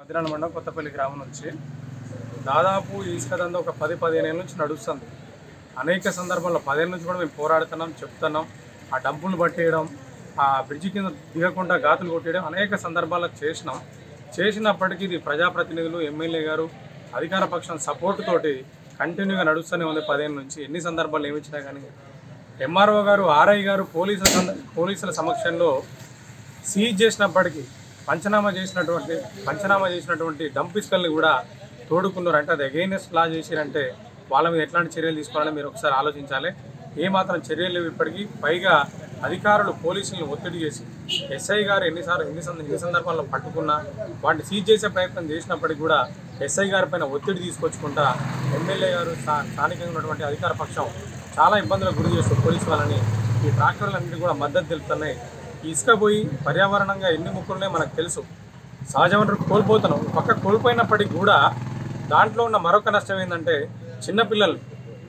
మధ్యాహ్నం మండలం కొత్తపల్లి గ్రామం నుంచి దాదాపు ఈ ఇసుక దందా ఒక పది పదిహేను ఏళ్ళ నుంచి నడుస్తుంది అనేక సందర్భాల్లో పదేళ్ళ నుంచి కూడా మేము పోరాడుతున్నాం చెప్తున్నాం ఆ డంపులు పట్టేయడం ఆ బ్రిడ్జి కింద దిగకుండా గాతులు కొట్టేయడం అనేక సందర్భాల్లో చేసినాం చేసినప్పటికీ ఇది ప్రజాప్రతినిధులు ఎమ్మెల్యే గారు అధికార పక్షం సపోర్ట్ తోటి కంటిన్యూగా నడుస్తూనే ఉంది పదేళ్ళ నుంచి ఎన్ని సందర్భాలు ఏమి ఇచ్చినా కానీ ఎంఆర్ఓ గారు ఆర్ఐ గారు పోలీసుల సంద- పోలీసుల సమక్షంలో సీజ్ చేసినప్పటికీ పంచనామా చేసినటువంటి పంచనామా చేసినటువంటి డంప్ ఇసుకల్ని కూడా తోడుకున్నారు అంటే అది అగైనెస్ట్ లా చేసిరంటే వాళ్ళ మీద ఎట్లాంటి చర్యలు తీసుకోవాలని మీరు ఒకసారి ఆలోచించాలి ఏ మాత్రం చర్యలు లేవు ఇప్పటికీ పైగా అధికారులు పోలీసులను ఒత్తిడి చేసి ఎస్ఐ గారు ఎన్నిసార్లు ఎన్ని సంద ఎన్ని సందర్భాల్లో పట్టుకున్నా వాటిని సీజ్ చేసే ప్రయత్నం చేసినప్పటికీ కూడా ఎస్ఐ గారి పైన ఒత్తిడి తీసుకొచ్చుకుంటా ఎమ్మెల్యే గారు స్థా- స్థానికంగా ఉన్నటువంటి అధికార పక్షం చాలా ఇబ్బందులకు గురి చేస్తూ పోలీసు వాళ్ళని ఈ ట్రాక్టర్లన్నింటినీ కూడా మద్దతు తెలుపుతున్నాయి ఈ ఇసుక పోయి పర్యావరణంగా ఎన్ని ముక్కులున్నాయో మనకు తెలుసు సహజ వనరు కోల్పోతున్నాం ఒక పక్క కోల్పోయినప్పటికీ కూడా దాంట్లో ఉన్న మరొక నష్టం ఏంటంటే చిన్నపిల్లలు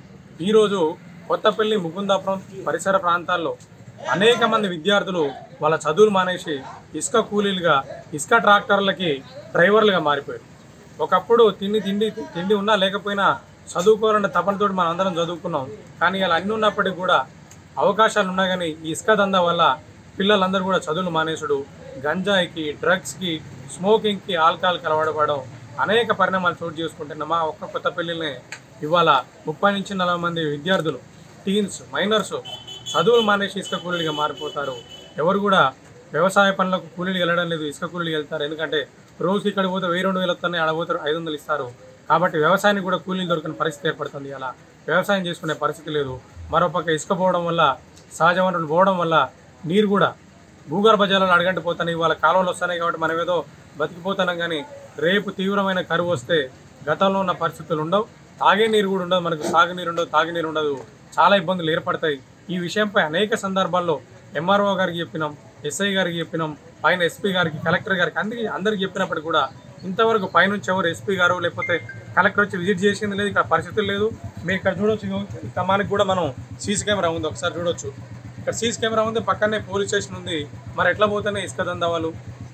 ఈరోజు కొత్తపల్లి ముకుందాపురం పరిసర ప్రాంతాల్లో అనేక మంది విద్యార్థులు వాళ్ళ చదువులు మానేసి ఇసుక కూలీలుగా ఇసుక ట్రాక్టర్లకి డ్రైవర్లుగా మారిపోయారు ఒకప్పుడు తిండి తిండి తిండి ఉన్నా లేకపోయినా చదువుకోవాలన్న తపనతోటి మనం అందరం చదువుకున్నాం కానీ ఇలా అన్ని ఉన్నప్పటికీ కూడా అవకాశాలు ఉన్నా కానీ ఈ ఇసుక దందా వల్ల పిల్లలందరూ కూడా చదువులు మానేసుడు గంజాయికి డ్రగ్స్కి స్మోకింగ్కి ఆల్కహాల్కి అలవాడపడడం అనేక పరిణామాలు చోటు చేసుకుంటున్న మా ఒక్క కొత్త పెళ్ళినే ఇవాళ ముప్పై నుంచి నలభై మంది విద్యార్థులు టీన్స్ మైనర్స్ చదువులు మానేసి ఇసుక కూలీలుగా మారిపోతారు ఎవరు కూడా వ్యవసాయ పనులకు కూలీలు వెళ్ళడం లేదు ఇసుక కూలీలు వెళ్తారు ఎందుకంటే రోజుకి ఇక్కడ పోతే వెయ్యి రెండు వేలు వస్తున్నాయి ఆడ పోతే ఐదు వందలు ఇస్తారు కాబట్టి వ్యవసాయానికి కూడా కూలీలు దొరికిన పరిస్థితి ఏర్పడుతుంది అలా వ్యవసాయం చేసుకునే పరిస్థితి లేదు మరోపక్క ఇసుక పోవడం వల్ల సహజ వనరులు పోవడం వల్ల నీరు కూడా భూగర్భ జలాలు అడగంటి పోతాయి ఇవాళ కాలువలు వస్తున్నాయి కాబట్టి మనం ఏదో బతికిపోతున్నాం కానీ రేపు తీవ్రమైన కరువు వస్తే గతంలో ఉన్న పరిస్థితులు ఉండవు తాగే నీరు కూడా ఉండదు మనకు సాగునీరు ఉండదు తాగునీరు ఉండదు చాలా ఇబ్బందులు ఏర్పడతాయి ఈ విషయంపై అనేక సందర్భాల్లో ఎంఆర్ఓ గారికి చెప్పినాం ఎస్ఐ గారికి చెప్పినాం పైన ఎస్పీ గారికి కలెక్టర్ గారికి అందరికి అందరికి చెప్పినప్పటికీ కూడా ఇంతవరకు పైనుంచి ఎవరు ఎస్పీ గారు లేకపోతే కలెక్టర్ వచ్చి విజిట్ చేసింది లేదు ఇక్కడ పరిస్థితులు లేదు మీరు ఇక్కడ చూడొచ్చు ఇగో ఈ కమానికి కూడా మనం సీసీ కెమెరా ఉంది ఒకసారి చూడొచ్చు ఇక్కడ సీసీ కెమెరా ఉంది పక్కనే పోలీస్ స్టేషన్ ఉంది మరి ఎట్లా పోతేనే ఇసుక దందా వాళ్ళు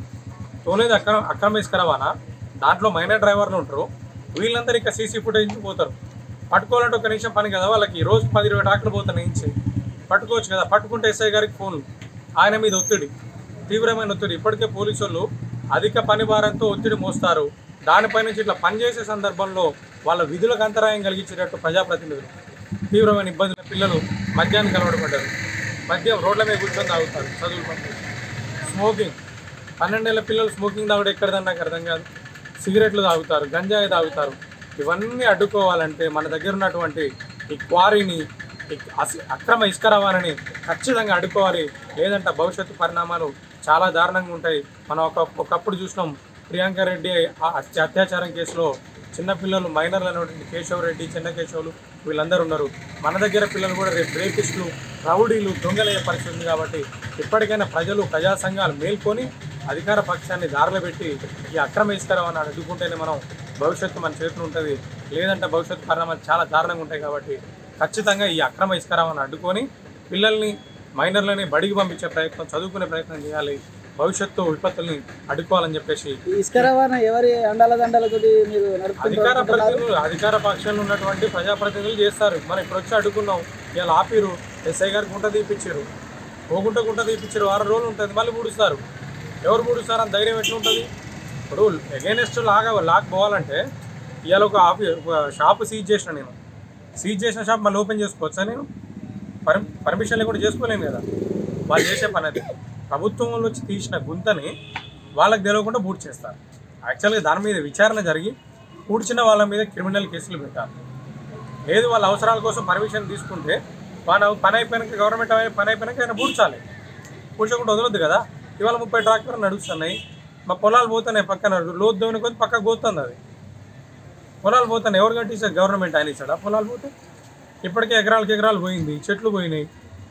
తోలేదు అక్రమ అక్రమ ఇసుక రవాణా దాంట్లో మైనర్ డ్రైవర్లు ఉంటారు వీళ్ళందరూ ఇక సీసీ ఫుటేజ్ నుంచి పోతారు పట్టుకోవాలంటే ఒక నిమిషం పని కదా వాళ్ళకి రోజు పది ఇరవై ట్రాక్టర్లు పోతాయి నుంచి పట్టుకోవచ్చు కదా పట్టుకుంటే ఎస్ఐ గారికి ఫోన్ ఆయన మీద ఒత్తిడి తీవ్రమైన ఒత్తిడి ఇప్పటికే పోలీసు వాళ్ళు అధిక పని భారంతో ఒత్తిడి మోస్తారు దానిపై నుంచి ఇట్లా పనిచేసే సందర్భంలో వాళ్ళ విధులకు అంతరాయం కలిగించేటట్టు ప్రజాప్రతినిధులు తీవ్రమైన ఇబ్బందులు పిల్లలు మద్యాన్ని కలవడపడ్డారు మద్యం రోడ్ల మీద కూర్చొని తాగుతారు చదువులు పంపి స్మోకింగ్ పన్నెండేళ్ల పిల్లలు స్మోకింగ్ తాగుడు ఎక్కడదని నాకు అర్థం కాదు సిగరెట్లు తాగుతారు గంజాయి తాగుతారు ఇవన్నీ అడ్డుకోవాలంటే మన దగ్గర ఉన్నటువంటి ఈ క్వారీని ఈ అస- అక్రమ ఇసుక రవాణాని ఖచ్చితంగా అడ్డుకోవాలి లేదంటే భవిష్యత్తు పరిణామాలు చాలా దారుణంగా ఉంటాయి మనం ఒక ఒకప్పుడు చూసినాం ప్రియాంక రెడ్డి ఆ అత్య- అత్యాచారం కేసులో చిన్నపిల్లలు మైనర్లు అనేటువంటి కేశవ్ రెడ్డి చిన్న కేశవులు వీళ్ళందరూ ఉన్నారు మన దగ్గర పిల్లలు కూడా రేపు రేపిస్టులు రౌడీలు దొంగలయ్యే పరిస్థితి ఉంది కాబట్టి ఇప్పటికైనా ప్రజలు ప్రజా సంఘాలు మేల్కొని అధికార పక్షాన్ని దారిలో పెట్టి ఈ అక్రమ ఇసుకరవాన్ని అడ్డుకుంటేనే మనం భవిష్యత్తు మన చేతిలో ఉంటుంది లేదంటే భవిష్యత్తు పరిణామాలు చాలా దారుణంగా ఉంటాయి కాబట్టి ఖచ్చితంగా ఈ అక్రమ ఇసుకరవాన్ని అడ్డుకొని పిల్లల్ని మైనర్లని బడికి పంపించే ప్రయత్నం చదువుకునే ప్రయత్నం చేయాలి భవిష్యత్తు విపత్తుల్ని అడ్డుకోవాలని చెప్పేసి ఈ ఇసుక రవాణా ఎవరి అండాల దండాలతో మీరు అధికార నడుపుకుంటున్నారు ప్రతినిధులు అధికార పక్షంలో ఉన్నటువంటి ప్రజాప్రతినిధులు చేస్తారు మనం ఇప్పుడు వచ్చి అడ్డుకున్నాం ఇవాళ ఆపిరు ఎస్ఐ గారికి గుంట తీపిచ్చారు ఓ గుంట గుంట తీపిచ్చారు వారం రోజులు ఉంటుంది మళ్ళీ పూడుస్తారు ఎవరు పూడుస్తారు అని ధైర్యం ఎట్లా ఉంటుంది ఇప్పుడు అగైనెస్ట్ లాగా లాక్ పోవాలంటే ఇవాళ ఒక ఆఫీ ఒక షాప్ సీజ్ చేసిన నేను సీజ్ చేసిన షాప్ మళ్ళీ ఓపెన్ చేసుకోవచ్చా నేను పర్ పర్మిషన్ లేకుండా చేసుకోలేను కదా వాళ్ళు చేసే పని అది ప్రభుత్వం వాళ్ళు వచ్చి తీసిన గుంతని వాళ్ళకి తెలియకుండా బూట్ చేస్తారు యాక్చువల్గా దాని మీద విచారణ జరిగి పూడ్చిన వాళ్ళ మీద క్రిమినల్ కేసులు పెట్టాలి లేదు వాళ్ళ అవసరాల కోసం పర్మిషన్ తీసుకుంటే పని పని అయిపోయినాక గవర్నమెంట్ అయి- పని అయిపోయినాక ఆయన పూడ్చాలి పూడ్చకుండా వదలొద్దు కదా ఇవాళ ముప్పై ట్రాక్టర్లు నడుస్తున్నాయి మా పొలాలు పోతున్నాయి పక్కన లోతు దోని కొద్ది పక్క పోతుంది అది పొలాలు పోతాను ఎవరు కట్టిస్తారు గవర్నమెంట్ ఆయన ఇచ్చాడా పొలాలు పోతే ఇప్పటికే ఎకరాలకు ఎకరాలు పోయింది చెట్లు పోయినాయి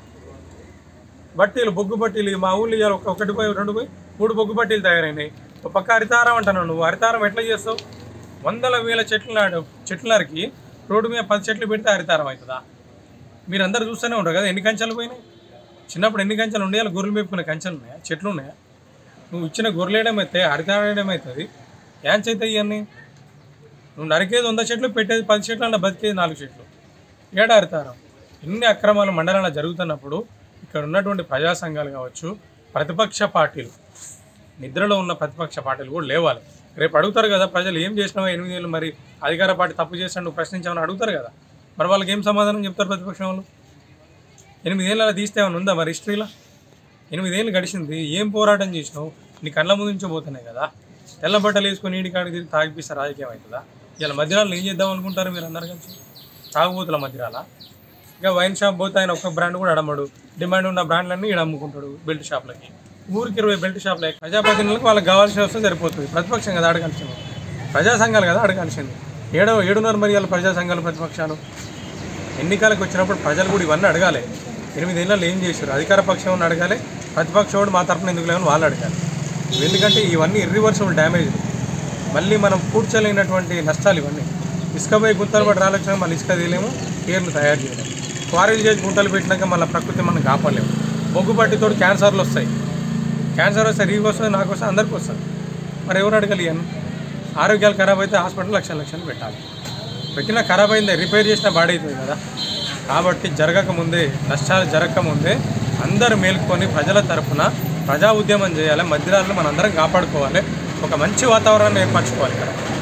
బట్టీలు బొగ్గు బట్టీలు మా ఊళ్ళో ఇవాళ ఒక- ఒకటి పోయి రెండు పోయి మూడు బొగ్గు బట్టీలు తయారైనాయి ఒక పక్క హరితారం అంటున్నావు నువ్వు హరితారం ఎట్లా చేస్తావు వందల వేల చెట్లు నాడు చెట్లు నరికి రోడ్డు మీద పది చెట్లు పెడితే హరితారం అవుతుందా మీరందరూ చూస్తూనే ఉంటారు కదా ఎన్ని కంచెలు పోయినాయి చిన్నప్పుడు ఎన్ని కంచెలు ఉండేయాలి గొర్రెలు మేపుకునే కంచెలు ఉన్నాయా చెట్లు ఉన్నాయా నువ్వు ఇచ్చిన గొర్రెలు వేయడం అయితే హరితారం వేయడం అవుతుంది యాంచ్ అయితే ఇవన్నీ నువ్వు నరికేది వంద చెట్లు పెట్టేది పది చెట్లు అలా బతికేది నాలుగు చెట్లు ఏడారుతారు ఇన్ని అక్రమాలు మండలంలో జరుగుతున్నప్పుడు ఇక్కడ ఉన్నటువంటి ప్రజా సంఘాలు కావచ్చు ప్రతిపక్ష పార్టీలు నిద్రలో ఉన్న ప్రతిపక్ష పార్టీలు కూడా లేవాలి రేపు అడుగుతారు కదా ప్రజలు ఏం చేసినావో ఎనిమిది ఏళ్ళు మరి అధికార పార్టీ తప్పు చేసినా నువ్వు ప్రశ్నించామని అడుగుతారు కదా మరి వాళ్ళకి ఏం సమాధానం చెప్తారు ప్రతిపక్షం వాళ్ళు ఎనిమిదేళ్ళు అలా తీస్తే ఏమైనా ఉందా మరి హిస్టరీలో ఎనిమిదేళ్ళు గడిచింది ఏం పోరాటం చేసినావు నీ కళ్ళ ముందు నుంచో పోతున్నాయి కదా తెల్ల బట్టలు వేసుకొని నీటి కాడికి తిరిగి తాగిపిస్తే రాజకీయం అవుతుందా ఇలా మధ్యరాలు ఏం చేద్దాం అనుకుంటారు మీరు అందరు కలిసి తాగుబోతుల మధ్యరాల ఇంకా వైన్ షాప్ పోతే ఆయన ఒక్క బ్రాండ్ కూడా అడమ్మడు డిమాండ్ ఉన్న బ్రాండ్లన్నీ ఈడ అమ్ముకుంటాడు బెల్ట్ షాప్లకి ఊరికి ఇరవై బెల్ట్ షాప్లు ప్రజాప్రతినిధులకు వాళ్ళకి కావాల్సిన వస్తే సరిపోతుంది ప్రతిపక్షం కదా అడగాల్సింది ప్రజా సంఘాలు కదా అడగాల్సింది ఏడో ఏడున్నర మరి వాళ్ళ ప్రజా సంఘాలు ప్రతిపక్షాలు ఎన్నికలకు వచ్చినప్పుడు ప్రజలు కూడా ఇవన్నీ అడగాలి ఎనిమిదేళ్ళలో ఏం చేశారు అధికార పక్షం అడగాలి ప్రతిపక్షం మా తరఫున ఎందుకు లేవని వాళ్ళు అడగాలి ఎందుకంటే ఇవన్నీ ఇర్రివర్సిబుల్ డ్యామేజ్ మళ్ళీ మనం కూర్చోలేనటువంటి నష్టాలు ఇవన్నీ ఇసుక పోయి గుంతలు పడి రాలొచ్చినా మళ్ళీ ఇసుక తీయలేము పేర్లు తయారు చేయలేము క్వారీలు చేసి గుంటలు పెట్టినాక మళ్ళీ ప్రకృతి మనం కాపాడలేము బొగ్గు పట్టితో క్యాన్సర్లు వస్తాయి క్యాన్సర్ వస్తే రీకి వస్తుంది నాకు వస్తుంది అందరికీ వస్తుంది మరి ఎవరు అడగాలి ఇవన్నీ ఆరోగ్యాలు ఖరాబ్ అయితే హాస్పిటల్ లక్షల లక్షలు పెట్టాలి పెట్టినా ఖరాబ్ అయింది రిపేర్ చేసినా బాడీ అవుతుంది కదా కాబట్టి జరగకముందే నష్టాలు జరగకముందే అందరూ మేల్కొని ప్రజల తరఫున ప్రజా ఉద్యమం చేయాలి మధ్యరాలను మనందరం కాపాడుకోవాలి ఒక మంచి వాతావరణాన్ని ఏర్పరచుకోవాలి ఇక్కడ